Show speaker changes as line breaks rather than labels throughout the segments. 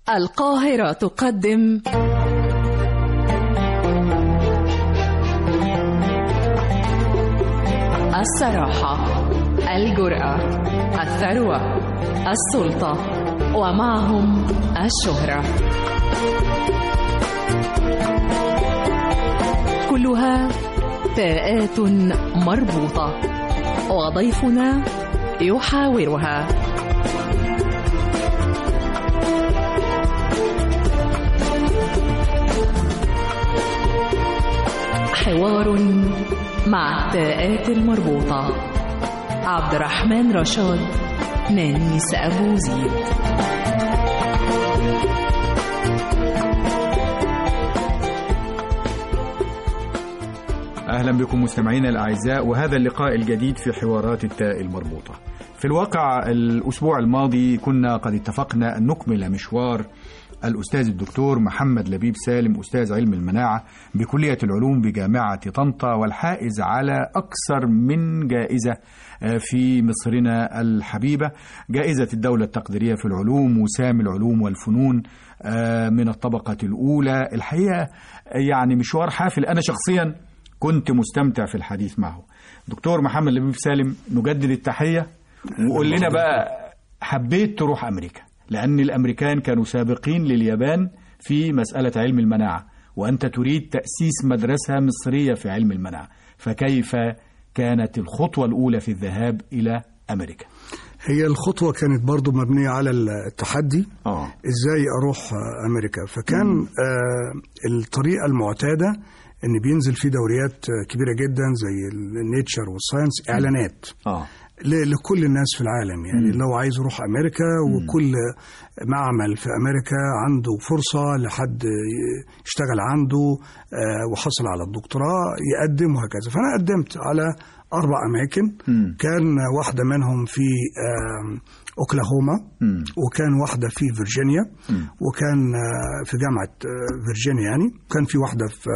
القاهرة تقدم الصراحة الجرأة الثروة السلطة ومعهم الشهرة كلها تاءات مربوطة وضيفنا يحاورها حوار مع التاءات المربوطة عبد الرحمن رشاد نانيس أبو زيد
أهلا بكم مستمعينا الأعزاء وهذا اللقاء الجديد في حوارات التاء المربوطة في الواقع الأسبوع الماضي كنا قد اتفقنا أن نكمل مشوار الأستاذ الدكتور محمد لبيب سالم أستاذ علم المناعة بكلية العلوم بجامعة طنطا والحائز على أكثر من جائزة في مصرنا الحبيبة جائزة الدولة التقديرية في العلوم وسام العلوم والفنون من الطبقة الأولى الحقيقة يعني مشوار حافل أنا شخصيا كنت مستمتع في الحديث معه دكتور محمد لبيب سالم نجدد التحية وقول لنا بقى حبيت تروح أمريكا لأن الأمريكان كانوا سابقين لليابان في مسألة علم المناعة وأنت تريد تأسيس مدرسة مصرية في علم المناعة فكيف كانت الخطوة الأولى في الذهاب إلى أمريكا
هي الخطوة كانت برضو مبنية على التحدي
آه.
ازاي اروح امريكا فكان آه الطريقة المعتادة ان بينزل في دوريات كبيرة جدا زي النيتشر والساينس اعلانات
آه.
ل- لكل الناس في العالم يعني لو عايز يروح امريكا وكل معمل في امريكا عنده فرصه لحد ي- يشتغل عنده آه، وحصل على الدكتوراه يقدم وهكذا فانا قدمت على اربع اماكن
مم.
كان واحده منهم في آم، اوكلاهوما
مم.
وكان واحده في فيرجينيا
مم.
وكان آه، في جامعه آه، فيرجينيا يعني كان في واحده في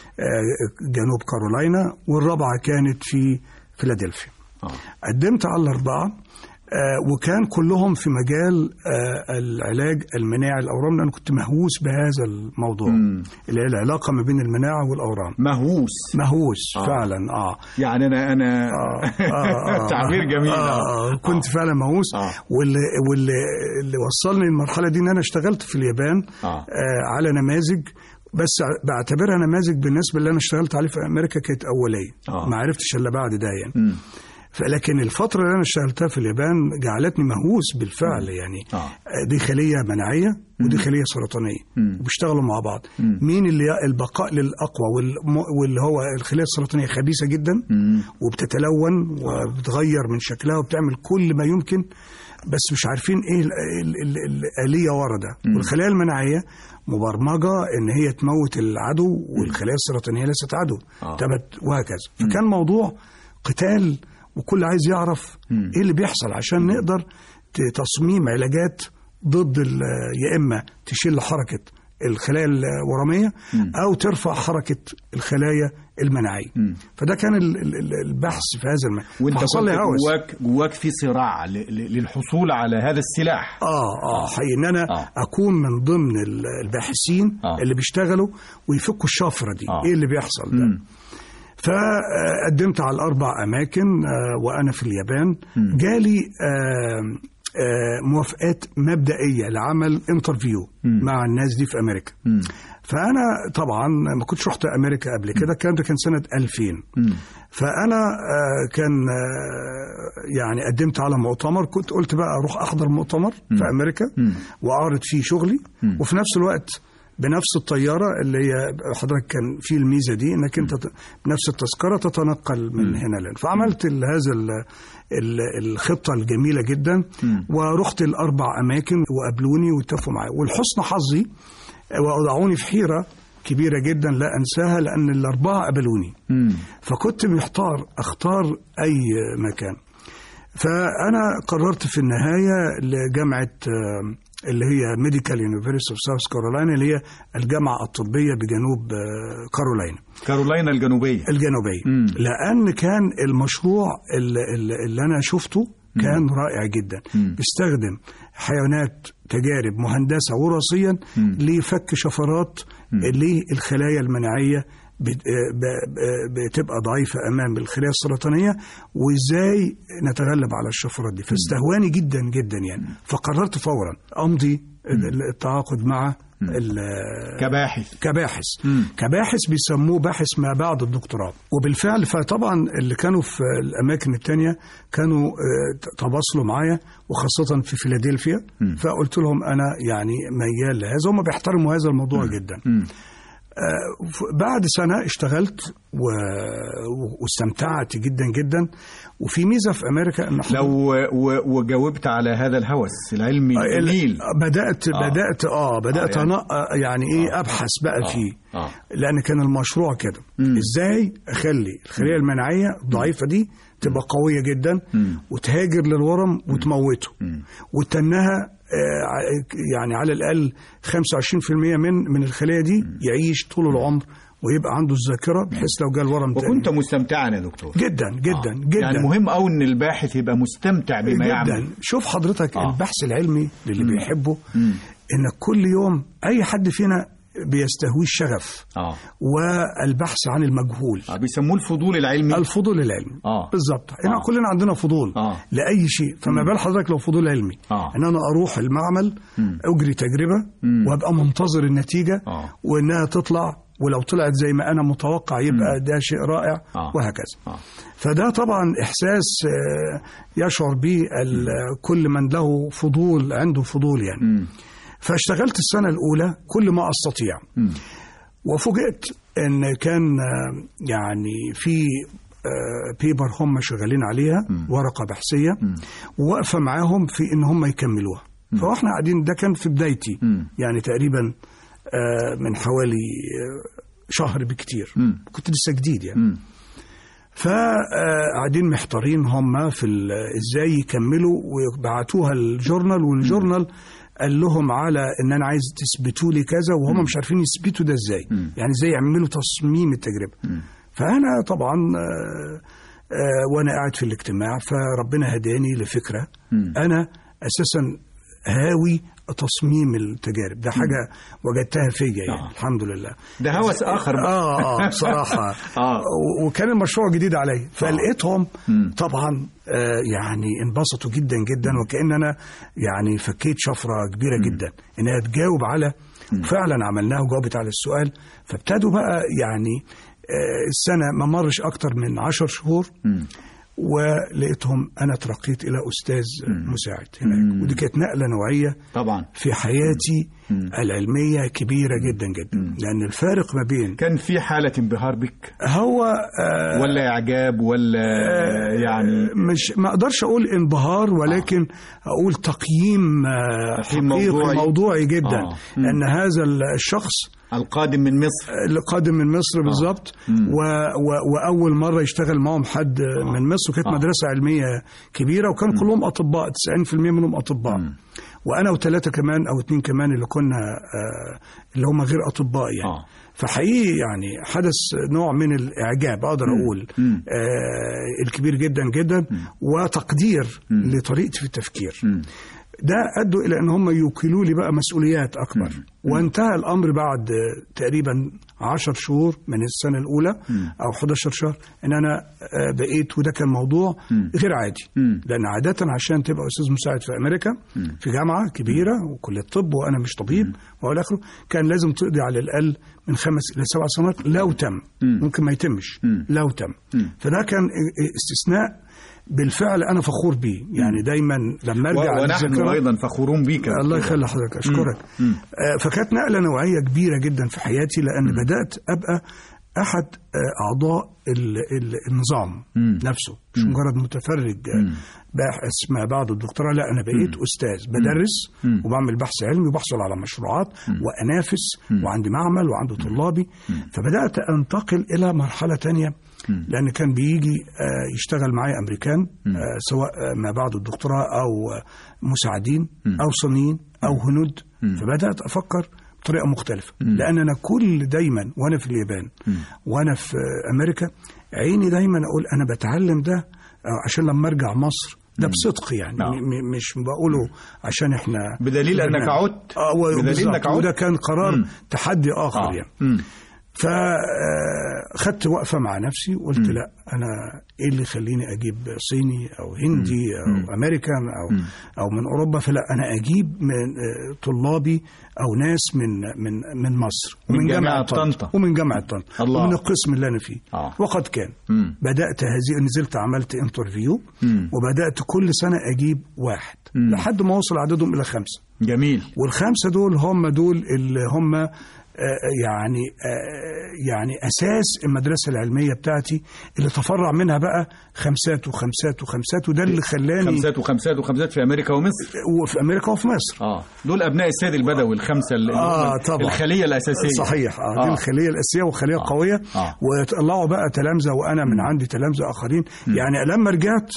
آه، جنوب كارولاينا والرابعه كانت في فيلادلفيا
آه.
قدمت على الأربعة آه، وكان كلهم في مجال آه، العلاج المناعي الأورام لأن كنت مهووس بهذا الموضوع
مم.
اللي هي العلاقة ما بين المناعة والأورام
مهووس
مهووس
آه.
فعلا اه
يعني أنا أنا
آه، آه، آه.
تعبير جميل
آه، آه، كنت فعلا مهووس
آه.
واللي واللي اللي وصلني المرحله دي ان انا اشتغلت في اليابان
آه.
آه على نماذج بس بعتبرها نماذج بالنسبه اللي انا اشتغلت عليه في امريكا كانت اوليه
آه.
ما عرفتش الا بعد ده يعني
مم.
لكن الفترة اللي أنا اشتغلتها في اليابان جعلتني مهووس بالفعل يعني
آه.
دي خلية مناعية ودي خلية سرطانية
مم.
وبيشتغلوا مع بعض
مم.
مين اللي البقاء للأقوى والم- واللي هو الخلية السرطانية خبيثة جدا
مم.
وبتتلون وبتغير من شكلها وبتعمل كل ما يمكن بس مش عارفين ايه ال- ال- ال- الآلية ورا ده والخلايا المناعية مبرمجة ان هي تموت العدو والخلايا السرطانية ليست عدو
آه.
تبت وهكذا فكان موضوع قتال وكل عايز يعرف
مم.
ايه اللي بيحصل عشان نقدر ت- تصميم علاجات ضد ال- يا اما تشيل حركة الخلايا الورمية او ترفع حركة الخلايا المناعية
مم.
فده كان ال- ال- ال- البحث في هذا المجال
وانت
فحصل
كنت
لي هوس
جواك جواك في صراع ل- ل- للحصول على هذا السلاح
اه اه حقيقي ان انا
آه.
اكون من ضمن ال- الباحثين
آه.
اللي بيشتغلوا ويفكوا الشفره دي
آه.
ايه اللي بيحصل ده
مم.
فقدمت على الاربع اماكن آه، وانا في اليابان جالي آه، آه، موافقات مبدئيه لعمل انترفيو مع الناس دي في امريكا
مم.
فانا طبعا ما كنتش رحت امريكا قبل كده الكلام ده كان سنه 2000
مم.
فانا آه، كان آه، يعني قدمت على مؤتمر كنت قلت بقى اروح احضر مؤتمر في امريكا
مم.
واعرض فيه شغلي وفي نفس الوقت بنفس الطياره اللي هي حضرتك كان في الميزه دي انك انت ت- بنفس التذكره تتنقل من هنا لهنا فعملت ال- هذا ال- ال- الخطه الجميله جدا ورحت الاربع اماكن وقابلوني واتفقوا معايا ولحسن حظي وأوضعوني في حيرة كبيرة جدا لا أنساها لأن الأربعة قبلوني
مم.
فكنت محتار أختار أي مكان فأنا قررت في النهاية لجامعة آه، اللي هي ميديكال يونيفرسيتي اوف ساوث كارولاينا اللي هي الجامعة الطبية بجنوب آه، كارولاينا
كارولاينا الجنوبية
الجنوبية
مم.
لأن كان المشروع اللي, اللي اللي أنا شفته كان رائع جدا
مم.
بيستخدم حيوانات تجارب مهندسه وراثيا لفك شفرات للخلايا المناعيه بت- ب- ب- بتبقى ضعيفة أمام الخلايا السرطانية وإزاي نتغلب على الشفرات دي فاستهواني جدا جدا يعني فقررت فورا أمضي التعاقد مع ال-
كباحث
كباحث
مم.
كباحث بيسموه باحث ما بعد الدكتوراه وبالفعل فطبعا اللي كانوا في الاماكن التانية كانوا آه، تواصلوا معايا وخاصه في فيلادلفيا فقلت لهم انا يعني ميال لهذا هم بيحترموا هذا الموضوع جدا
مم.
آه، ف- بعد سنه اشتغلت و... و- واستمتعت جدا جدا وفي ميزه في امريكا ان إحنا-
لو و- وجاوبت على هذا الهوس العلمي
ال-
الجميل
بدات
آه.
بدات اه بدات
آه، يعني-
يعني, أنا يعني ايه ابحث بقى
آه.
فيه
آه.
لان كان المشروع كده ازاي اخلي الخليه المناعيه الضعيفه دي تبقى قويه جدا وتهاجر للورم وتموته وتنها آه، ع- يعني على الاقل 25% من من الخلايا دي يعيش طول العمر ويبقى عنده الذاكره بحيث لو جاء الورم تاني
وكنت مستمتعا يا دكتور
جدا جدا
آه.
جدا
يعني مهم قوي ان الباحث يبقى مستمتع بما
جدا
يعمل
شوف حضرتك
آه.
آه. البحث العلمي للي
مم.
بيحبه
مم.
انك كل يوم اي حد فينا بيستهويه الشغف
اه
والبحث عن المجهول
آه، بيسموه الفضول العلمي
الفضول العلمي
آه.
بالظبط احنا
آه.
كلنا عندنا فضول
آه.
لاي شيء فما بال حضرتك لو فضول علمي
آه.
ان انا اروح المعمل
مم.
اجري تجربه
مم.
وابقى منتظر النتيجه
آه.
وانها تطلع ولو طلعت زي ما انا متوقع يبقى ده شيء رائع
آه.
وهكذا
آه.
فده طبعا احساس آه، يشعر به ال- كل من له فضول عنده فضول يعني
مم.
فاشتغلت السنه الاولى كل ما استطيع
مم.
وفوجئت ان كان آه، يعني في آه، بيبر هم شغالين عليها ورقه بحثيه وواقفه معاهم في ان هم يكملوها فاحنا قاعدين ده كان في بدايتي
مم.
يعني تقريبا آه، من حوالي آه، شهر بكتير
مم.
كنت لسه جديد يعني
مم.
فقاعدين محتارين هم في ال- ازاي يكملوا وبعتوها الجورنال والجورنال قال لهم على ان انا عايز تثبتوا لي كذا وهم مش عارفين يثبتوا ده ازاي يعني ازاي يعملوا تصميم التجربه فانا طبعا آه، آه، وانا قاعد في الاجتماع فربنا هداني لفكره انا اساسا هاوي تصميم التجارب ده حاجه وجدتها فيا يعني
آه.
الحمد لله
ده هوس اخر بقى.
اه اه بصراحه
آه.
و- وكان المشروع جديد عليا فلقيتهم طبعا آه يعني انبسطوا جدا جدا وكأن انا يعني فكيت شفره كبيره جدا انها تجاوب على فعلا عملناها وجاوبت على السؤال فابتدوا بقى يعني آه السنه ما مرش اكتر من عشر شهور ولقيتهم انا ترقيت الى استاذ مساعد هناك ودي كانت نقله نوعيه
طبعا
في حياتي العلميه كبيره جدا جدا لان الفارق ما بين
كان في حالة انبهار بك
هو آه
ولا إعجاب ولا يعني
مش ما اقدرش اقول انبهار ولكن اقول تقييم آه،
تقييم
حقيقي
موضوعي.
موضوعي جدا
آه. مم.
ان هذا الشخص
القادم من مصر
اللي قادم من مصر بالظبط
مم.
و و واول مره يشتغل معهم حد من مصر وكانت
آه.
مدرسه علميه كبيره وكان كلهم اطباء 90% منهم اطباء وانا وثلاثه كمان او اثنين كمان اللي كنا آه، اللي هم غير اطباء يعني
آه.
فحقيقي يعني حدث نوع من الاعجاب اقدر اقول
مم.
آه الكبير جدا جدا وتقدير لطريقتي في التفكير ده ادوا الى ان هم يوكلوا لي بقى مسؤوليات اكبر وانتهى الامر بعد آه، تقريبا 10 شهور من السنه الاولى او 11 شهر ان انا آه، بقيت وده كان موضوع غير عادي
مم.
لان عاده عشان تبقى استاذ مساعد في امريكا في جامعه كبيره وكليه طب وانا مش طبيب والى اخره كان لازم تقضي على الاقل من خمس الى سبع سنوات لو تم ممكن ما يتمش لو تم فده كان استثناء بالفعل انا فخور بيه يعني دايما لما ارجع
و- ونحن
للذاكرة-
أيضا فخورون بك
الله يخلي حضرتك اشكرك آه، فكانت نقله نوعيه كبيره جدا في حياتي لان بدات ابقى احد آه، اعضاء ال- ال- النظام نفسه مش مجرد متفرج آه، باحث ما بعد الدكتوراه لا انا بقيت استاذ بدرس وبعمل بحث علمي وبحصل على مشروعات وانافس وعندي معمل وعندي طلابي فبدات انتقل الى مرحله تانية لان كان بيجي آه، يشتغل معايا امريكان آه، سواء آه، ما بعد الدكتوراه او آه، مساعدين او صينيين او هنود فبدات افكر بطريقه مختلفه لان انا كل دايما وانا في اليابان وانا في آه، امريكا عيني دايما اقول انا بتعلم ده آه، عشان لما ارجع مصر ده بصدق يعني
نعم.
م- م- مش بقوله عشان احنا
بدليل انك
برنامج.
عدت
اه و-
بدليل
بالظبط.
انك عدت
وده كان قرار
مم.
تحدي اخر
آه.
يعني
مم.
فخدت وقفه مع نفسي وقلت لا انا ايه اللي يخليني اجيب صيني او هندي او امريكان او او من اوروبا فلا انا اجيب من آه، طلابي او ناس من من من مصر
من جامعة طنطا.
ومن جامعه طنطا
الله.
ومن القسم اللي انا فيه
آه.
وقد كان
مم.
بدات هذه نزلت عملت انترفيو
مم.
وبدات كل سنه اجيب واحد
مم.
لحد ما وصل عددهم الى خمسه
جميل
والخمسه دول هم دول اللي هم آه، يعني آه، يعني اساس المدرسه العلميه بتاعتي اللي تفرع منها بقى خمسات وخمسات وخمسات وده اللي خلاني
خمسات وخمسات وخمسات في امريكا ومصر
وفي امريكا وفي مصر
اه دول ابناء السيد البدوي الخمسه اللي
آه،
هم
طبعا.
الخليه الاساسيه
صحيح اه, دي
آه.
الخليه الاساسيه وخليه
آه.
قويه
آه.
وطلعوا بقى تلامذه وانا من عندي تلامذه اخرين يعني لما رجعت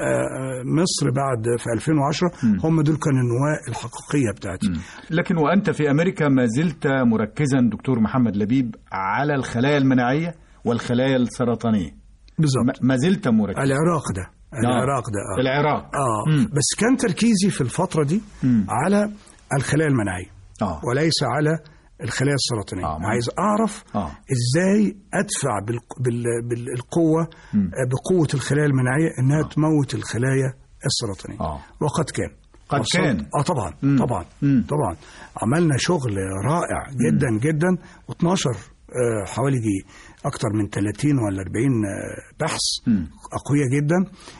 آه، مصر بعد في 2010 هم دول كانوا النواه الحقيقيه بتاعتي
لكن وانت في امريكا ما زلت مركزا دكتور محمد لبيب على الخلايا المناعيه والخلايا السرطانيه
بالظبط
ما- ما زلت مركزا
العراق ده العراق ده
في
اه
العراق
اه
مم.
بس كان تركيزي في الفتره دي
مم.
على الخلايا المناعيه
اه
وليس على الخلايا السرطانيه
آه، مم.
عايز اعرف
آه.
ازاي ادفع بالق- بال- بالقوه
مم.
آه، بقوه الخلايا المناعيه انها تموت الخلايا السرطانيه
آه.
وقد كان
قد
وصلت-
كان.
اه طبعا
مم.
طبعا
مم.
طبعا عملنا شغل رائع جدا جدا و12 حوالي جي اكتر من 30 ولا 40 آه، بحث
مم.
قويه جدا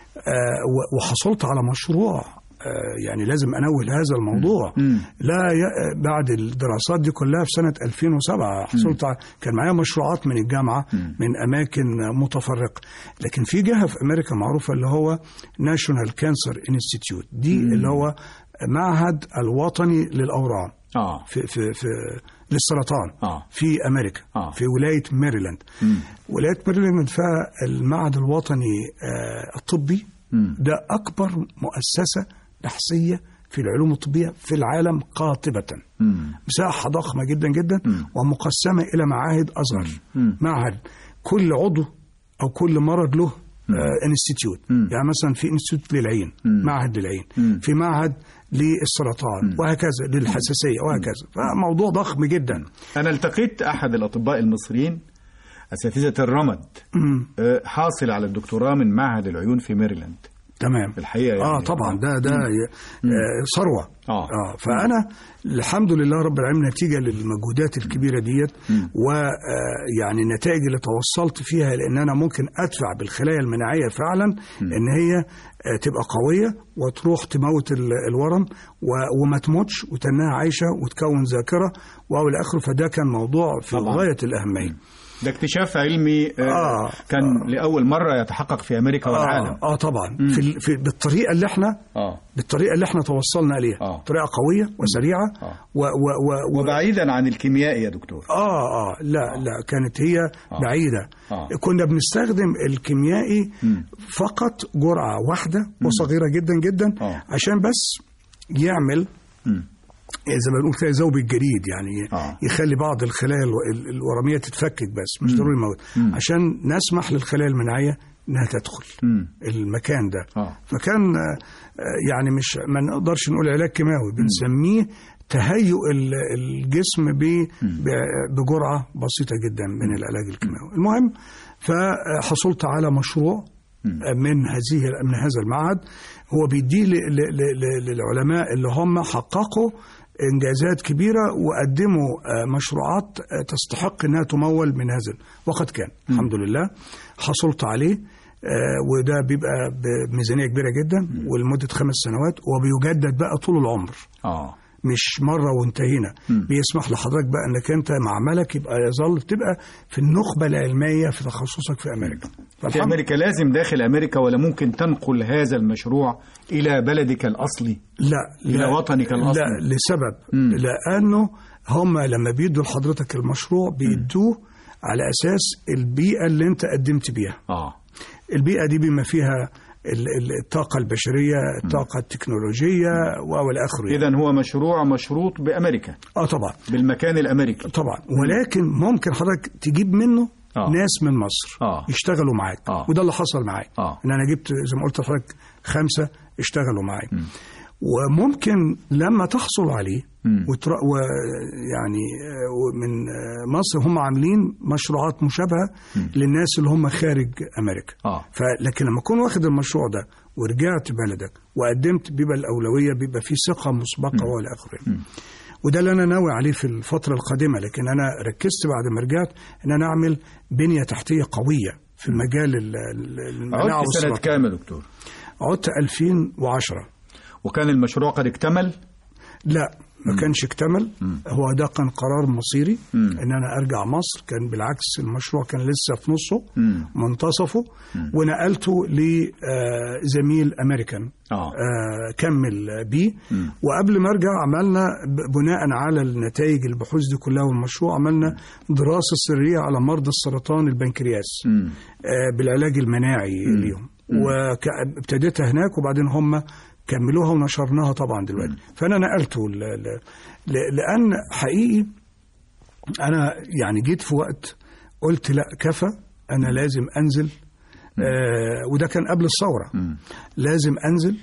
آه، و- وحصلت على مشروع آه، يعني لازم انوه لهذا الموضوع
مم.
لا ي- بعد الدراسات دي كلها في سنه 2007 حصلت على- كان معايا مشروعات من الجامعه من اماكن متفرقه لكن في جهه في امريكا معروفه اللي هو ناشونال كانسر انستيتيوت دي اللي هو معهد الوطني للاورام
اه
في في في للسرطان
آه.
في امريكا
آه.
في ولايه ماريلاند
مم.
ولايه ماريلاند فيها المعهد الوطني آه، الطبي
مم.
ده اكبر مؤسسه بحثيه في العلوم الطبيه في العالم قاطبه
مم.
مساحه ضخمه جدا جدا ومقسمه الى معاهد اصغر
مم.
معهد كل عضو او كل مرض له انستيتيوت
مم.
يعني مثلا في انستيتيوت للعين
مم.
معهد للعين
مم.
في معهد للسرطان وهكذا للحساسيه وهكذا فموضوع ضخم جدا
انا التقيت احد الاطباء المصريين اساتذه الرمد
مم.
آه، حاصل على الدكتوراه من معهد العيون في ميريلاند
تمام
الحقيقه يعني
اه طبعا ده ده ي- آه ثروه
آه.
اه فانا الحمد لله رب العالمين نتيجه للمجهودات الكبيره ديت ويعني النتائج اللي توصلت فيها لان انا ممكن ادفع بالخلايا المناعيه فعلا ان هي آه، تبقى قويه وتروح تموت ال- الورم و- وما تموتش وتنها عايشه وتكون ذاكره والى اخره فده كان موضوع في
طبعاً.
غايه الاهميه
ده اكتشاف علمي آه
آه.
كان لاول مره يتحقق في امريكا والعالم
اه, آه طبعا في, ال- في بالطريقه اللي احنا
اه
بالطريقه اللي احنا توصلنا اليها
آه.
طريقه قويه وسريعه
آه.
و و و و
وبعيدا عن الكيمياء يا دكتور
اه اه لا لا كانت هي بعيده
آه.
كنا بنستخدم الكيميائي فقط جرعه واحده وصغيره جدا جدا
آه.
عشان بس يعمل
مم.
زي ما بنقول كده ذوب الجليد يعني
آه.
يخلي بعض الخلايا الو- ال- الورميه تتفكك بس مش ضروري يموت عشان نسمح للخلايا المناعيه انها تدخل
مم.
المكان ده
آه.
فكان آه، آه، يعني مش ما نقدرش نقول علاج كيماوي بنسميه تهيؤ ال- الجسم ب- ب- بجرعه بسيطه جدا من العلاج الكيماوي المهم فحصلت على مشروع من هذه من هذا المعهد هو بيديه ل- ل- ل- ل- للعلماء اللي هم حققوا انجازات كبيره وقدموا آه، مشروعات آه، تستحق انها تمول من هذا وقد كان الحمد لله حصلت عليه آه، وده بيبقى بميزانيه كبيره جدا ولمده خمس سنوات وبيجدد بقى طول العمر
اه
مش مره وانتهينا بيسمح لحضرتك بقى انك انت معملك يبقى يظل تبقى في النخبه العلميه في تخصصك في امريكا
في
فالحمد-
امريكا لازم داخل امريكا ولا ممكن تنقل هذا المشروع الى بلدك الاصلي
لا
إلى
لا
وطنك الأصلي.
لا لسبب
مم.
لانه هم لما بيدوا لحضرتك المشروع بيدوه على اساس البيئه اللي انت قدمت بيها
اه
البيئه دي بما فيها ال- ال- الطاقه البشريه الطاقه التكنولوجيه والى اخره يعني.
اذا هو مشروع مشروط بامريكا
اه طبعا
بالمكان الامريكي
طبعا ولكن ممكن حضرتك تجيب منه
آه.
ناس من مصر
آه.
يشتغلوا معاك
آه.
وده اللي حصل معايا
آه.
ان انا جبت زي ما قلت لحضرتك خمسه اشتغلوا معي وممكن لما تحصل عليه وتر... ويعني آه، من آه، مصر هم عاملين مشروعات مشابهه للناس اللي هم خارج امريكا
آه.
فلكن لما اكون واخد المشروع ده ورجعت بلدك وقدمت بيبقى الاولويه بيبقى في ثقه مسبقه والى اخره وده اللي انا ناوي عليه في الفتره القادمه لكن انا ركزت بعد ما رجعت ان انا اعمل بنيه تحتيه قويه في مجال ال- ال- المناعه
عدت سنة
والسرطان
كام يا دكتور
عدت 2010
وكان المشروع قد اكتمل
لا ما كانش اكتمل هو ده كان قرار مصيري ان انا ارجع مصر كان بالعكس المشروع كان لسه في نصه منتصفه ونقلته لزميل امريكان
آه.
آه، كمل بيه وقبل ما ارجع عملنا ب- بناء على النتائج البحوث دي كلها والمشروع عملنا دراسه سريه على مرضى السرطان البنكرياس آه، بالعلاج المناعي ليهم وابتديتها هناك وبعدين هم كملوها ونشرناها طبعا دلوقتي فانا نقلته ل- ل- ل- لان حقيقي انا يعني جيت في وقت قلت لا كفى انا لازم انزل آه وده كان قبل الثوره لازم انزل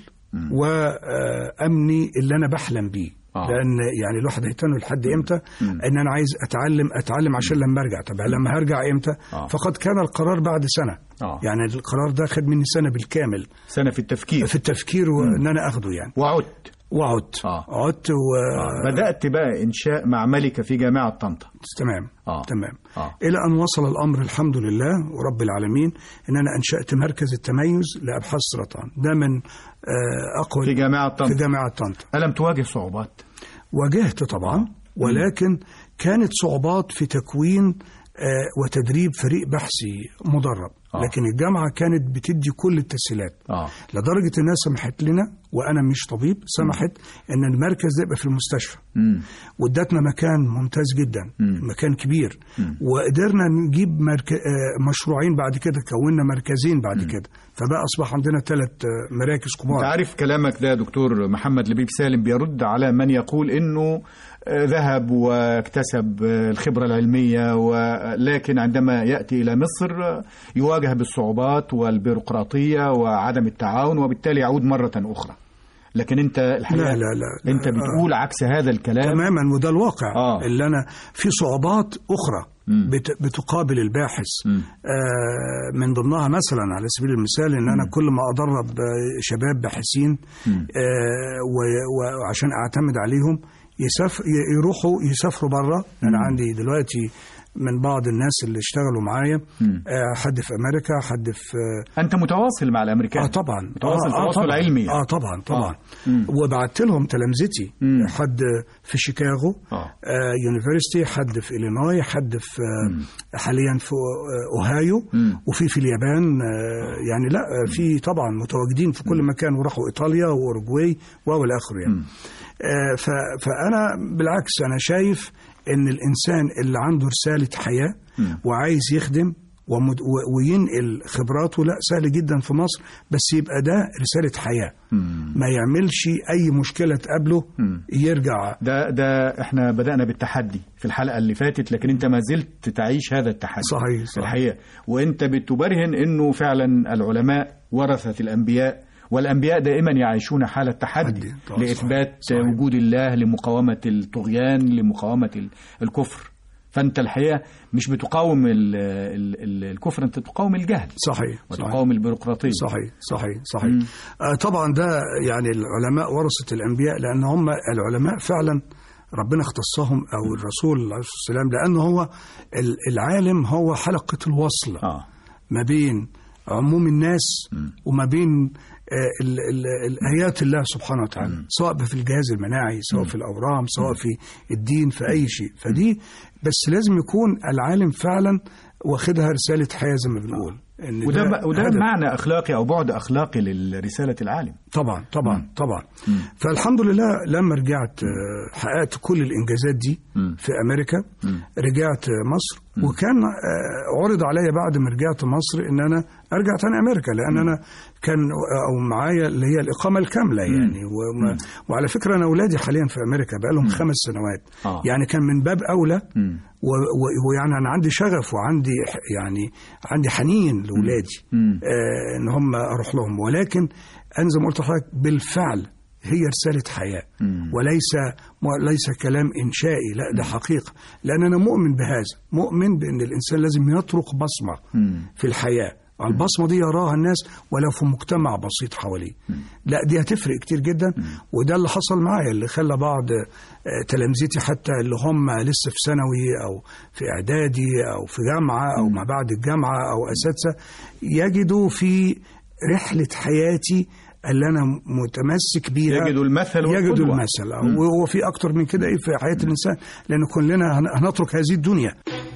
وامني اللي انا بحلم بيه
آه.
لان يعني الواحد هيتنه لحد امتى ان انا عايز اتعلم اتعلم عشان لما ارجع طب لما هرجع امتى
آه.
فقد كان القرار بعد سنه
آه.
يعني القرار ده خد مني سنه بالكامل
سنة في التفكير
في التفكير وان انا اخده يعني
وعدت
وعدت
آه.
عدت و
آه. بدأت بقى إنشاء معملك في جامعة طنطا
تمام
آه.
تمام
آه.
الى ان وصل الامر الحمد لله ورب العالمين ان انا انشات مركز التميز لابحاث السرطان ده من آه، اقوى
في جامعة
في
طنطا
جامعه طنطا
ألم تواجه صعوبات
واجهت طبعا ولكن كانت صعوبات في تكوين آه، وتدريب فريق بحثي مدرب
آه.
لكن الجامعه كانت بتدي كل التسهيلات
آه.
لدرجه انها سمحت لنا وانا مش طبيب سمحت ان المركز ده يبقى في المستشفى
مم.
وادتنا مكان ممتاز جدا مكان كبير وقدرنا نجيب مرك... آه، مشروعين بعد كده كونا مركزين بعد كده فبقى اصبح عندنا ثلاث مراكز
أنت
كبار
عارف كلامك ده يا دكتور محمد لبيب سالم بيرد على من يقول إنه آه، ذهب واكتسب آه، الخبرة العلمية ولكن عندما يأتي إلى مصر آه، يواجه بالصعوبات والبيروقراطية وعدم التعاون وبالتالي يعود مرة أخرى لكن أنت الحقيقة
لا لا لا
أنت بتقول عكس هذا الكلام
تماما وده الواقع
آه.
اللي انا في صعوبات اخرى بت... بتقابل الباحث
مم.
آه من ضمنها مثلا على سبيل المثال ان انا كل ما ادرب آه، شباب باحثين آه و- وعشان اعتمد عليهم يسافر يروحوا يسافروا بره انا عندي دلوقتي من بعض الناس اللي اشتغلوا معايا آه حد في امريكا حد في آه
أنت متواصل مع الأمريكان
اه طبعا
متواصل
آه
تواصل
طبعا.
علمي
اه طبعا طبعا
آه. مم.
وبعت لهم تلامذتي
مم.
حد في شيكاغو
آه.
آه يونيفرستي حد في إلينوي حد في آه حاليا في آه اوهايو
مم.
وفي في اليابان آه يعني لا آه، في طبعا متواجدين في كل مكان وراحوا ايطاليا واوروجواي والى اخره يعني آه ف- فانا بالعكس انا شايف ان الانسان اللي عنده رساله حياه وعايز يخدم ومد- و- وينقل خبراته لا سهل جدا في مصر بس يبقى ده رساله حياه ما يعملش اي مشكله تقابله يرجع
ده ده احنا بدأنا بالتحدي في الحلقة اللي فاتت لكن انت ما زلت تعيش هذا التحدي
صحيح،
في
صحيح.
الحقيقة وانت بتبرهن انه فعلا العلماء ورثة الانبياء والانبياء دائما يعيشون حالة تحدي
تحدي. طبعا،
لاثبات
صحيح. صحيح.
وجود الله لمقاومة الطغيان لمقاومة ال- الكفر فانت الحقيقة مش بتقاوم ال ال ال الكفر انت تقاوم الجهل
صحيح صحيح
وتقاوم البيروقراطية
صحيح صحيح صحيح آه طبعا ده يعني العلماء ورثة الأنبياء لأن هم العلماء فعلا ربنا اختصهم أو الرسول عليه الصلاة والسلام لأن هو ال- العالم هو حلقة الوصل
اه
ما بين عموم الناس وما بين آه، ال- ال- الآيات الله سبحانه وتعالى سواء في الجهاز المناعي سواء في الأورام سواء في الدين في أي شيء فدي بس لازم يكون العالم فعلا واخدها رسالة حياة زي ما بنقول إن
وده
ده
وده
هدف.
معنى اخلاقي او بعد اخلاقي لرسالة العالم
طبعا طبعا طبعا فالحمد لله لما رجعت آه، حققت كل الانجازات دي في امريكا رجعت آه، مصر وكان آه، عرض عليا بعد ما رجعت مصر ان انا ارجع تاني امريكا لان انا كان او معايا اللي هي الاقامه الكامله يعني وما وعلى فكره انا اولادي حاليا في امريكا بقى لهم خمس سنوات
آه.
يعني كان من باب اولى
مم.
و- و- ويعني انا عندي شغف وعندي ح- يعني عندي حنين لاولادي
مم.
آه ان هم اروح لهم ولكن انا زي ما قلت لحضرتك بالفعل هي رساله حياه
مم.
وليس ليس كلام انشائي لا ده حقيقه لان انا مؤمن بهذا مؤمن بان الانسان لازم يترك بصمه
مم.
في الحياه البصمه دي يراها الناس ولو في مجتمع بسيط حواليه لا دي هتفرق كتير جدا وده اللي حصل معايا اللي خلى بعض آه، تلامذتي حتى اللي هم لسه في ثانوي او في اعدادي او في جامعه او ما بعد الجامعه او اساتذه يجدوا في رحله حياتي اللي انا متمسك بيها
يجدوا المثل
يجدوا
والقدوة.
المثل آه، وهو في اكتر من كده ايه في حياه الانسان لان كلنا هن- هنترك هذه الدنيا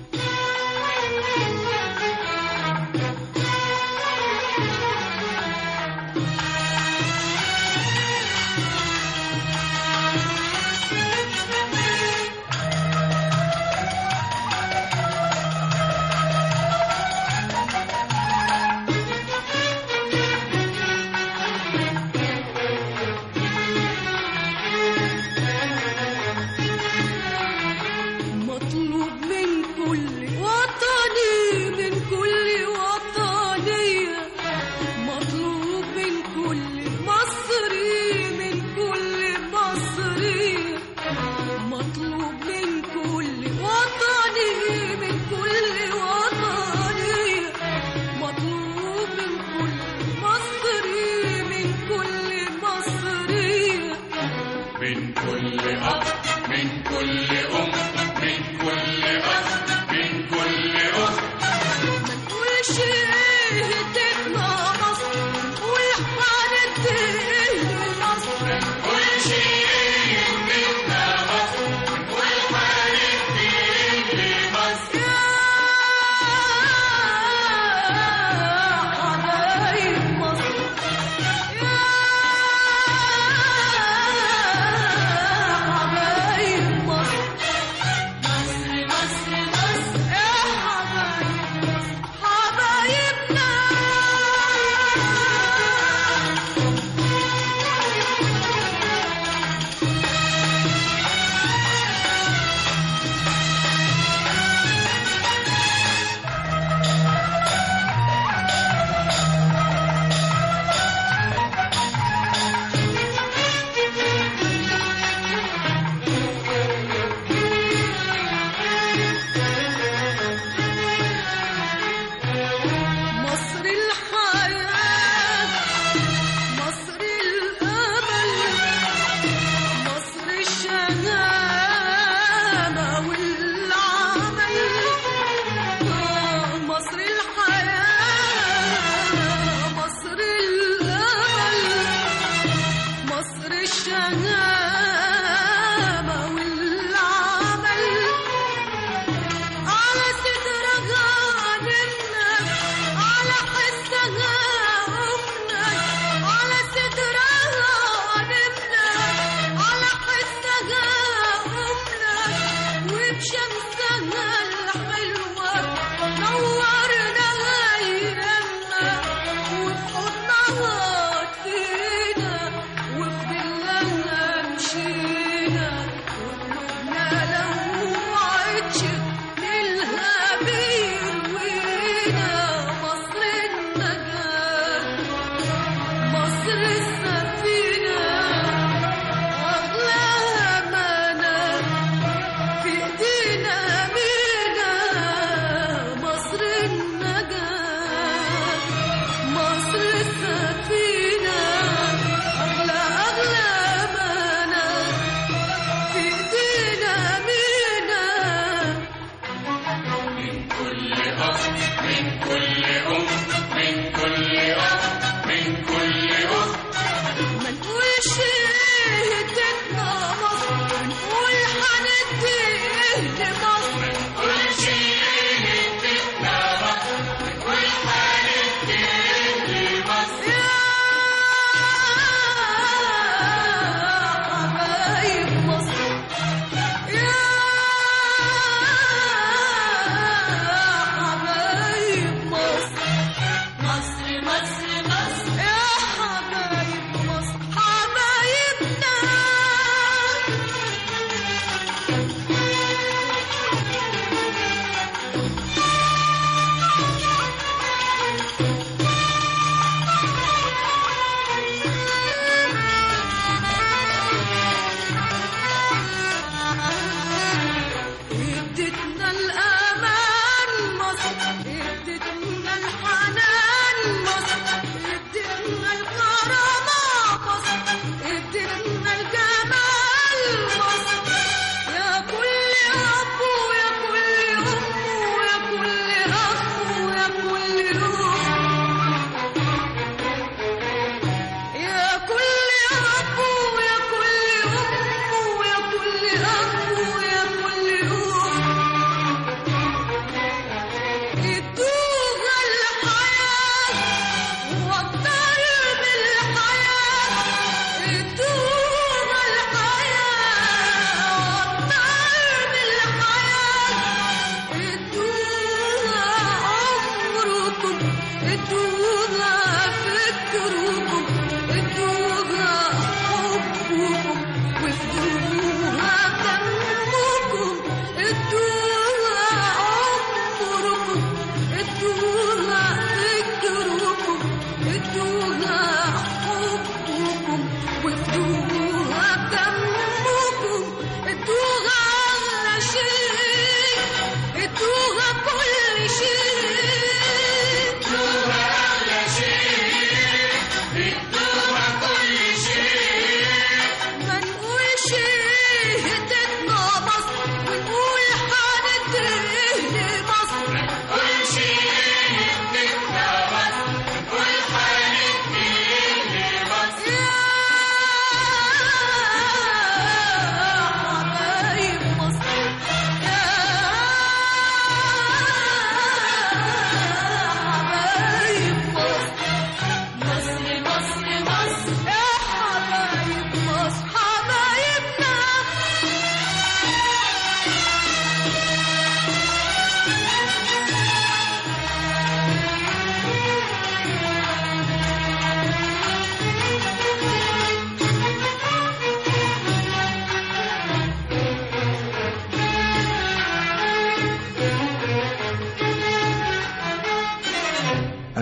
مطلوب من كل وطني من كل وطنية مطلوب من كل مصري من كل مصرية مطلوب من كل وطني من كل وطنية مطلوب من كل مصري من كل مصرية
من كل أب من كل أم من كل أخ من كل أخت
منقولش ايه تبقى مصر نقول حالة ايه مصر
كل شيء يهمنا مصر والحالة في مصر
يا حبايب مصر يا حبايب مصر مصر مصر مصر يا حبايب مصر حبايبنا مصر الحياة مصر الأمل مصر الشهامة والعمل آه، مصر الحياة مصر الأمل مصر الشهامة والعمل على صدرها نمنك على حسها أمنك على صدرها نمنك على حسها أمنك وبشمسها الحلوة نورنا أيامنا وبحضنها فينا وفي ظلها مشينا وقلوبنا لو وعدش ليلها بيروينا مصر النجاة مصر السفينة أغلى أمانة في إيدينا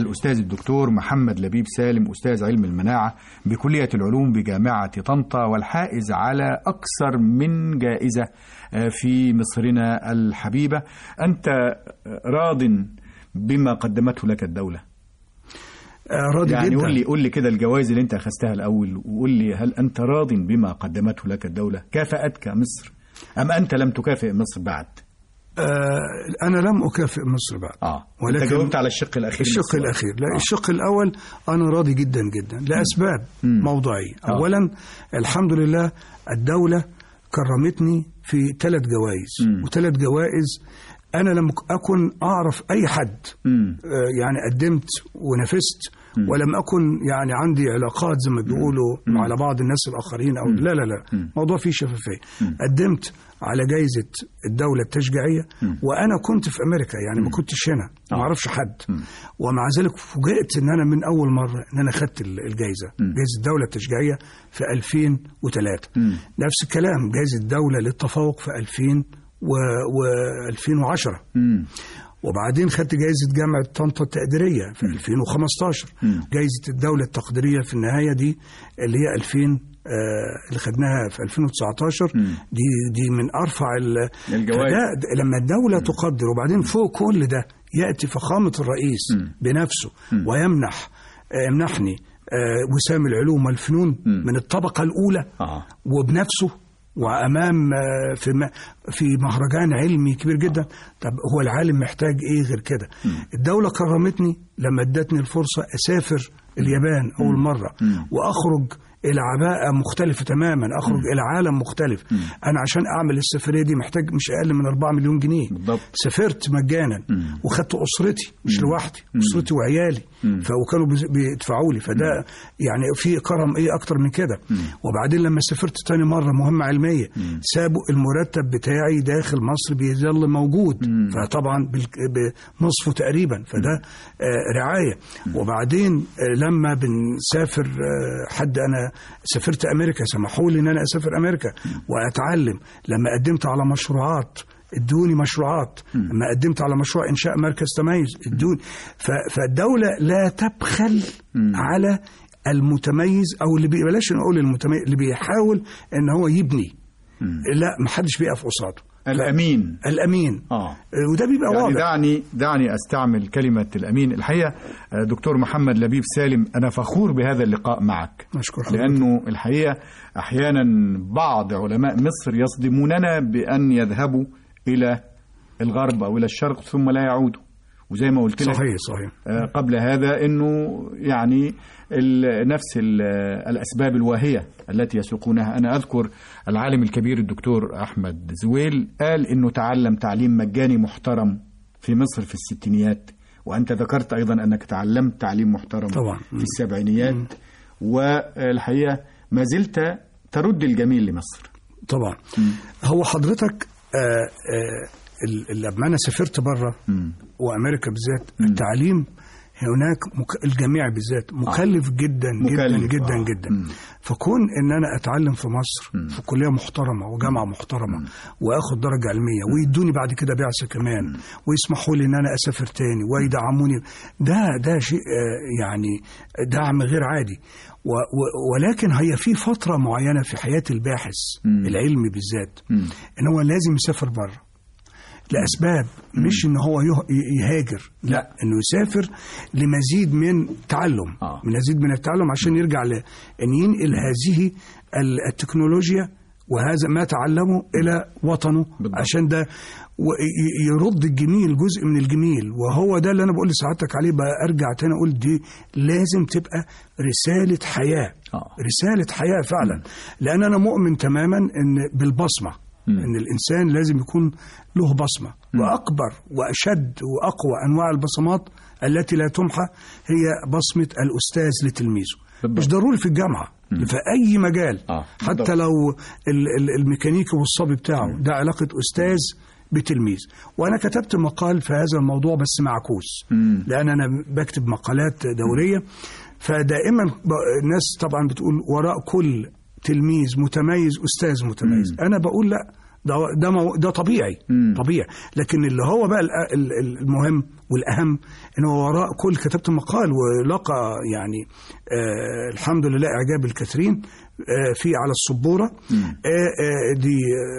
الأستاذ الدكتور محمد لبيب سالم أستاذ علم المناعة بكلية العلوم بجامعة طنطا والحائز على أكثر من جائزة آه، في مصرنا الحبيبة أنت راض بما قدمته لك الدولة
آه، راضي
يعني
جدا
قول لي قول لي كده الجوائز اللي انت اخذتها الاول وقول لي هل انت راض بما قدمته لك الدوله كافاتك مصر ام انت لم تكافئ مصر بعد
آه انا لم اكافئ مصر بعد
اه
ولكن-
انت جاوبت على الشق الاخير
الشق
للسؤال.
الاخير لا
آه.
الشق الاول انا راضي جدا جدا لاسباب موضوعيه
آه.
اولا الحمد لله الدوله كرمتني في ثلاث جوائز
مم.
وثلاث جوائز انا لم اكن اعرف اي حد
مم.
آه، يعني قدمت ونفست ولم اكن يعني عندي علاقات زي ما بيقولوا على بعض الناس الاخرين او لا لا لا موضوع فيه شفافيه قدمت على جائزه الدوله التشجيعيه وانا كنت في امريكا يعني ما كنتش هنا ما اعرفش حد ومع ذلك فوجئت ان انا من اول مره ان انا خدت ال- الجائزه جائزه الدوله التشجيعيه في 2003 نفس الكلام جائزه الدوله للتفوق في 2000 و, و 2010
مم.
وبعدين خدت جائزة جامعة طنطا التقديرية في 2015 جائزة الدولة التقديرية في النهاية دي اللي هي 2000 آه اللي خدناها في 2019 دي دي من ارفع ال-
الجوائز.
فده- ده لما الدولة تقدر وبعدين فوق كل ده ياتي فخامة الرئيس بنفسه ويمنح آه، يمنحني آه، وسام العلوم والفنون من الطبقة الأولى
اه
وبنفسه وامام آه، في م- في مهرجان علمي كبير جدا طب هو العالم محتاج ايه غير كده الدوله كرمتني لما ادتني الفرصه اسافر اليابان اول مره واخرج الى عباءه مختلفه تماما اخرج الى عالم مختلف انا عشان اعمل السفريه دي محتاج مش اقل من 4 مليون جنيه
بالضبط.
سافرت مجانا وخدت اسرتي مش لوحدي اسرتي وعيالي ف- وكانوا بيز- بيدفعوا لي فده يعني في كرم ايه اكتر من كده وبعدين لما سافرت تاني مره مهمه علميه سابوا المرتب بتاعي داخل مصر بيظل موجود فطبعا بال- بنصفه تقريبا فده آه، رعايه وبعدين آه، لما بنسافر آه، حد انا سافرت امريكا سمحوا لي ان انا اسافر امريكا واتعلم لما قدمت على مشروعات ادوني مشروعات لما قدمت على مشروع انشاء مركز تميز ادوني ف- فالدوله لا تبخل على المتميز او اللي بي- بلاش نقول المتميز اللي بيحاول ان هو يبني لا ما حدش بيقف قصاده
الامين
الامين
اه
وده بيبقى
يعني
واضح
دعني دعني استعمل كلمه الامين الحقيقه آه، دكتور محمد لبيب سالم انا فخور بهذا اللقاء معك
مشكور حضرتك.
لانه الحقيقه احيانا بعض علماء مصر يصدموننا بان يذهبوا الى الغرب او الى الشرق ثم لا يعودوا وزي ما قلت لك
صحيح صحيح
آه، قبل هذا انه يعني ال- نفس ال- الاسباب الواهيه التي يسوقونها انا اذكر العالم الكبير الدكتور احمد زويل قال انه تعلم تعليم مجاني محترم في مصر في الستينيات وانت ذكرت ايضا انك تعلمت تعليم محترم
طبعا.
في السبعينيات والحقيقه ما زلت ترد الجميل لمصر
طبعا هو حضرتك آه آه ال- لما انا سافرت بره وامريكا بالذات التعليم هناك مك... الجميع بالذات مكلف جدا جدا
مكلف،
جدا
آه.
جدا
مم.
فكون ان انا اتعلم في مصر في كليه محترمه وجامعه محترمه واخد درجه علميه ويدوني بعد كده بعثه كمان ويسمحوا لي ان انا اسافر تاني ويدعموني ده ده شيء آه، يعني دعم غير عادي و و ولكن هي في فتره معينه في حياه الباحث العلمي بالذات ان هو لازم يسافر بره لاسباب مش ان هو يه- يهاجر لا انه يسافر لمزيد من تعلم
آه.
مزيد من التعلم عشان يرجع ل... ان ينقل هذه ال- التكنولوجيا وهذا ما تعلمه الى وطنه
بالضبط.
عشان ده و- ي- يرد الجميل جزء من الجميل وهو ده اللي انا بقول لسعادتك عليه بقى ارجع تاني اقول دي لازم تبقى رساله حياه
آه.
رساله حياه فعلا لان انا مؤمن تماما ان بالبصمه ان الانسان لازم يكون له بصمه واكبر واشد واقوى انواع البصمات التي لا تمحى هي بصمه الاستاذ لتلميذه
بالضبط.
مش ضروري في الجامعه في اي مجال
آه، بالضبط.
حتى لو ال- ال- الميكانيكي والصبي بتاعه ده علاقه استاذ بتلميذ وانا كتبت مقال في هذا الموضوع بس معكوس لان انا بكتب مقالات دوريه فدائما ب- الناس طبعا بتقول وراء كل تلميذ متميز استاذ متميز انا بقول لا ده ده مو- ده طبيعي
مم.
طبيعي لكن اللي هو بقى الأ- ال- ال- المهم والاهم ان هو وراء كل كتبت مقال ولقى يعني آه الحمد لله اعجاب الكثيرين آه في على السبوره آه آه دي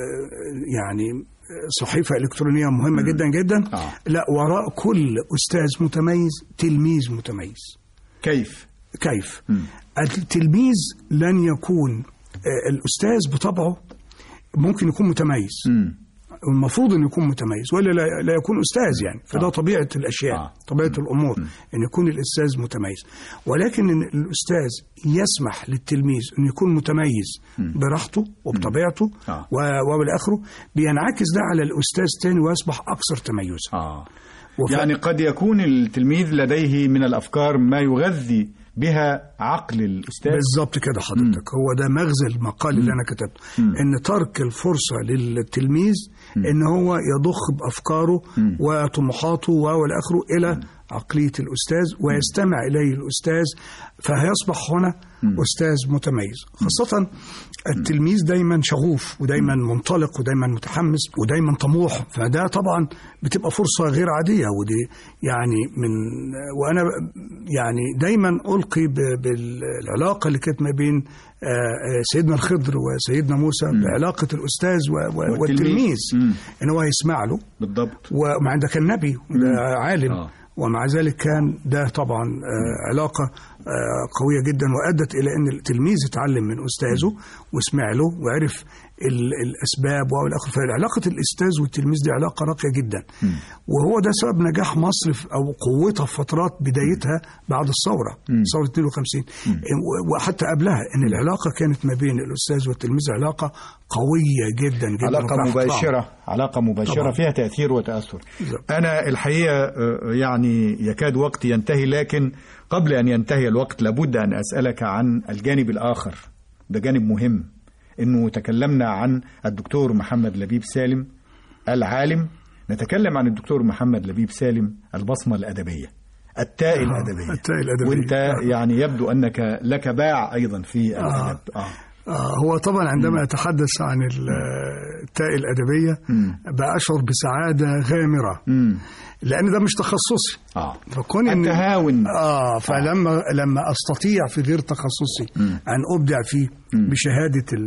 آه يعني صحيفة إلكترونية مهمة جدا جدا
آه.
لا وراء كل أستاذ متميز تلميذ متميز
كيف
كيف؟
مم.
التلميذ لن يكون آه، الأستاذ بطبعه ممكن يكون متميز
مم.
المفروض أن يكون متميز ولا لا, لا يكون أستاذ يعني فده
آه.
طبيعة الأشياء
آه.
طبيعة الأمور أن يكون الأستاذ متميز ولكن إن الأستاذ يسمح للتلميذ أن يكون متميز براحته وبطبيعته
آه.
و- وبالآخره بينعكس ده على الأستاذ تاني ويصبح أكثر تميزا
آه.
وف-
يعني قد يكون التلميذ لديه من الأفكار ما يغذي بها عقل الأستاذ
بالظبط كده حضرتك هو ده مغزى المقال اللي انا كتبته ان ترك الفرصه للتلميذ ان هو يضخ بافكاره وطموحاته والى اخره الى عقليه الاستاذ ويستمع اليه الاستاذ فهيصبح هنا استاذ متميز خاصه التلميذ دايما شغوف ودايما منطلق ودايما متحمس ودايما طموح فده طبعا بتبقى فرصه غير عاديه ودي يعني من وانا يعني دايما القي ب- بالعلاقه اللي كانت ما بين آه، آه، سيدنا الخضر وسيدنا موسى بعلاقه الاستاذ و- و-
والتلميذ.
والتلميذ
مم.
ان هو يسمع له
بالضبط
ومع ده كان نبي وده عالم
آه.
ومع ذلك كان ده طبعا آه، علاقة آه، قوية جدا وأدت إلى أن التلميذ اتعلم من أستاذه وسمع له وعرف ال- الأسباب والآخر فعلاقة الأستاذ والتلميذ دي علاقة راقية جدا وهو ده سبب نجاح مصر في- أو قوتها في فترات بدايتها بعد الثورة ثورة 52 و- وحتى قبلها أن العلاقة كانت ما بين الأستاذ والتلميذ علاقة قوية جدا جدا
علاقة
وفيها احترام.
مباشرة علاقة مباشرة
طبعاً.
فيها تأثير وتأثر
بالظبط.
أنا الحقيقة آه، يعني يكاد وقتي ينتهي لكن قبل أن ينتهي الوقت لابد أن أسألك عن الجانب الآخر ده جانب مهم إنه تكلمنا عن الدكتور محمد لبيب سالم العالم نتكلم عن الدكتور محمد لبيب سالم البصمة الأدبية التاء
آه،
الأدبية
التاء الأدبية.
وانت
آه.
يعني يبدو أنك لك باع أيضا في الأدب آه.
آه، هو طبعا عندما أتحدث عن ال- التاء الأدبية بأشعر بسعادة غامرة
مم.
لأن ده مش تخصصي
آه.
فكون إن-
التهاون
اه فلما لما استطيع في غير تخصصي ان ابدع فيه بشهاده ال-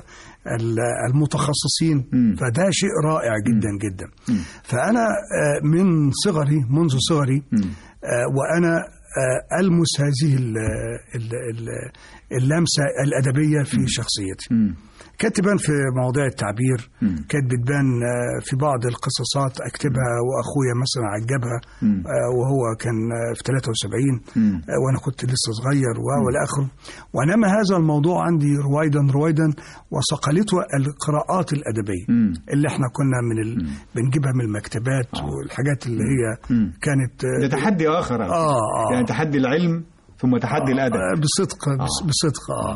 ال- المتخصصين فده شيء رائع جدا جدا فانا آه، من صغري منذ صغري آه، وانا آه، المس هذه ال- ال- ال- اللمسه الادبيه في شخصيتي كانت تبان في مواضيع التعبير كانت بتبان آه، في بعض القصصات اكتبها واخويا مثلا عجبها آه، وهو كان آه، في 73 آه، وانا كنت لسه صغير و- والى اخره ونما هذا الموضوع عندي رويدا رويدا وصقلته القراءات الادبيه اللي احنا كنا من ال... بنجيبها من المكتبات والحاجات اللي هي كانت آه،
ده تحدي آخر على
آه،
فكرة.
آه.
يعني تحدي العلم ثم تحدي الأدب
آه، بصدق بص- بصدق اه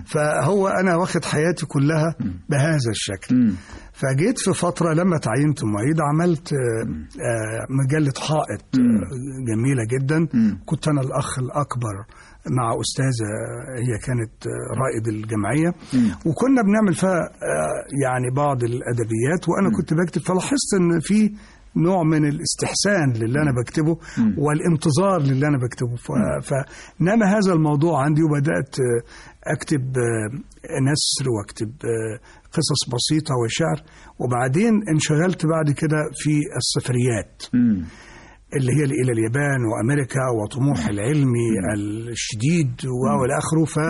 فهو انا واخد حياتي كلها بهذا الشكل فجيت في فترة لما تعينت معيد عملت آه، آه، مجلة حائط آه، جميلة جدا كنت أنا الأخ الأكبر مع أستاذة هي كانت آه، رائد الجمعية وكنا بنعمل فيها آه، يعني بعض الأدبيات وأنا كنت بكتب فلاحظت إن في نوع من الاستحسان للي انا بكتبه والانتظار للي انا بكتبه ف- فنما هذا الموضوع عندي وبدات آه، اكتب آه، نثر واكتب آه، قصص بسيطه وشعر وبعدين انشغلت بعد كده في السفريات
مم.
اللي هي الى اليابان وامريكا وطموح العلمي الشديد والى اخره ف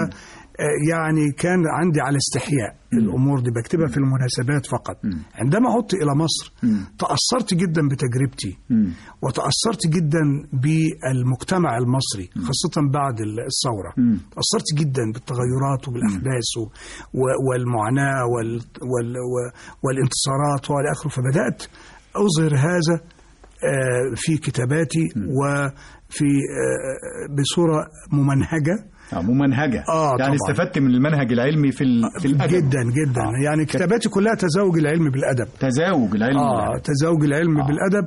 يعني كان عندي على استحياء الامور دي بكتبها في المناسبات فقط عندما عدت الى مصر تاثرت جدا بتجربتي وتاثرت جدا بالمجتمع المصري خاصه بعد الثوره تاثرت جدا بالتغيرات وبالاحداث و- و- والمعاناه وال وال و- والانتصارات والى اخره فبدات اظهر هذا آه، في كتاباتي وفي آه، بصورة ممنهجة
آه، ممنهجة
آه،
يعني
طبعاً.
استفدت من المنهج العلمي في ال- في الأدب
جدا جدا
آه.
يعني كتاباتي كلها تزاوج العلم بالادب
تزاوج العلم
اه
والأدب.
تزاوج العلم
آه.
بالادب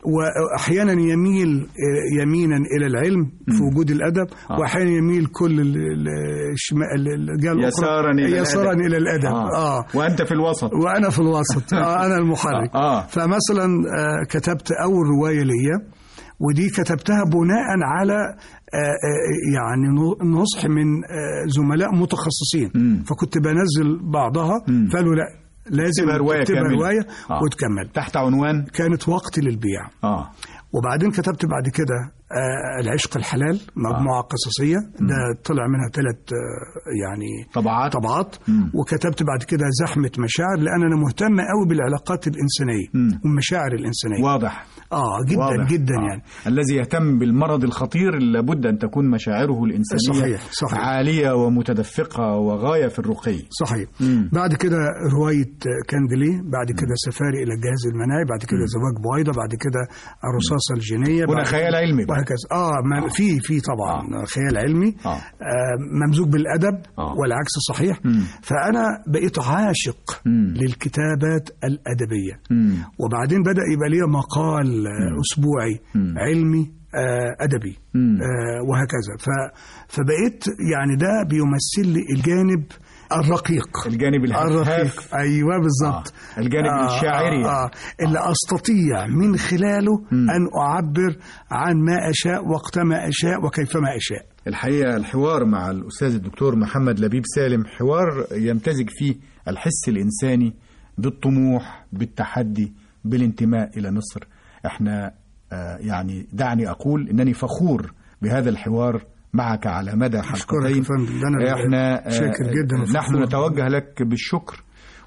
واحيانا يميل آه، يمينا الى العلم في وجود الادب
آه.
واحيانا يميل كل ال- ال- الشمال ال- الجهه الأخرى
يسارا إلى
يسارا
الأدب.
الى الادب
آه.
اه
وأنت في الوسط
وانا في الوسط آه انا المحرك
آه.
فمثلا آه كتبت اول روايه ليا ودي كتبتها بناء على آه، آه، يعني نو- نصح من آه، زملاء متخصصين
مم.
فكنت بنزل بعضها
مم.
فقالوا لا لازم
تكتبها رواية
تكتبها
كاملة.
روايه
آه.
وتكمل
تحت عنوان
كانت وقت للبيع
اه
وبعدين كتبت بعد كده آه العشق الحلال مجموعة قصصية ده طلع منها ثلاث آه يعني
طبعات
طبعات
مم.
وكتبت بعد كده زحمة مشاعر لأن أنا مهتم قوي بالعلاقات الإنسانية
مم.
والمشاعر الإنسانية
واضح
آه جدا
واضح.
جدا
آه.
يعني
الذي يهتم بالمرض الخطير لابد أن تكون مشاعره الإنسانية
صحيح، صحيح.
عالية ومتدفقة وغاية في الرقي
صحيح
مم.
بعد كده رواية كاندلي بعد كده سفاري إلى الجهاز المناعي بعد كده زواج بويضة بعد كده الرصاصة الجينية
هنا
بعد
خيال علمي بقى.
وهكذا اه ما في في طبعا خيال علمي
آه.
آه ممزوج بالادب
آه.
والعكس صحيح
مم.
فانا بقيت عاشق
مم.
للكتابات الادبيه
مم.
وبعدين بدا يبقى لي مقال آه، اسبوعي
مم.
علمي آه، ادبي
مم.
آه، وهكذا ف فبقيت يعني ده بيمثل لي الجانب الرقيق
الجانب الهفاف
الرقيق ايوه بالظبط
آه. الجانب الشاعري.
آه. آه. اللي استطيع من خلاله
مم.
ان اعبر عن ما اشاء وقتما اشاء وكيفما اشاء
الحقيقة الحوار مع الأستاذ الدكتور محمد لبيب سالم حوار يمتزج فيه الحس الإنساني بالطموح بالتحدي بالانتماء إلى مصر احنا آه، يعني دعني أقول أنني فخور بهذا الحوار معك على مدى
أشكرك
حلقتين
يا فندم. ده أنا
احنا آه،
شاكر جدا وفخور.
نحن نتوجه لك بالشكر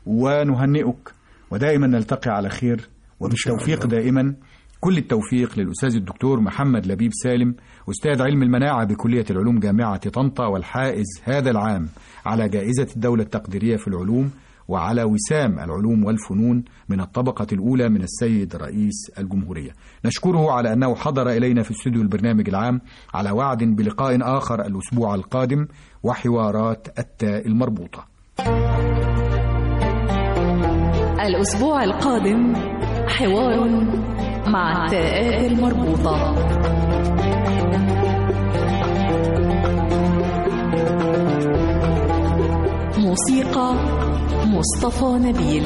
ونهنئك ودائما نلتقي على خير وبالتوفيق
الله.
دائما كل التوفيق للأستاذ الدكتور محمد لبيب سالم أستاذ علم المناعة بكلية العلوم جامعة طنطا والحائز هذا العام على جائزة الدولة التقديرية في العلوم وعلى وسام العلوم والفنون من الطبقة الأولى من السيد رئيس الجمهورية نشكره على أنه حضر إلينا في استوديو البرنامج العام على وعد بلقاء آخر الأسبوع القادم وحوارات التاء المربوطة
الأسبوع القادم حوار مع التاءات المربوطة موسيقى مصطفى نبيل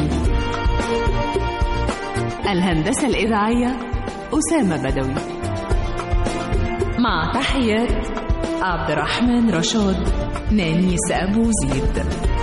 الهندسة الإذاعية أسامة بدوي مع تحيات عبد الرحمن رشاد نانيس أبو زيد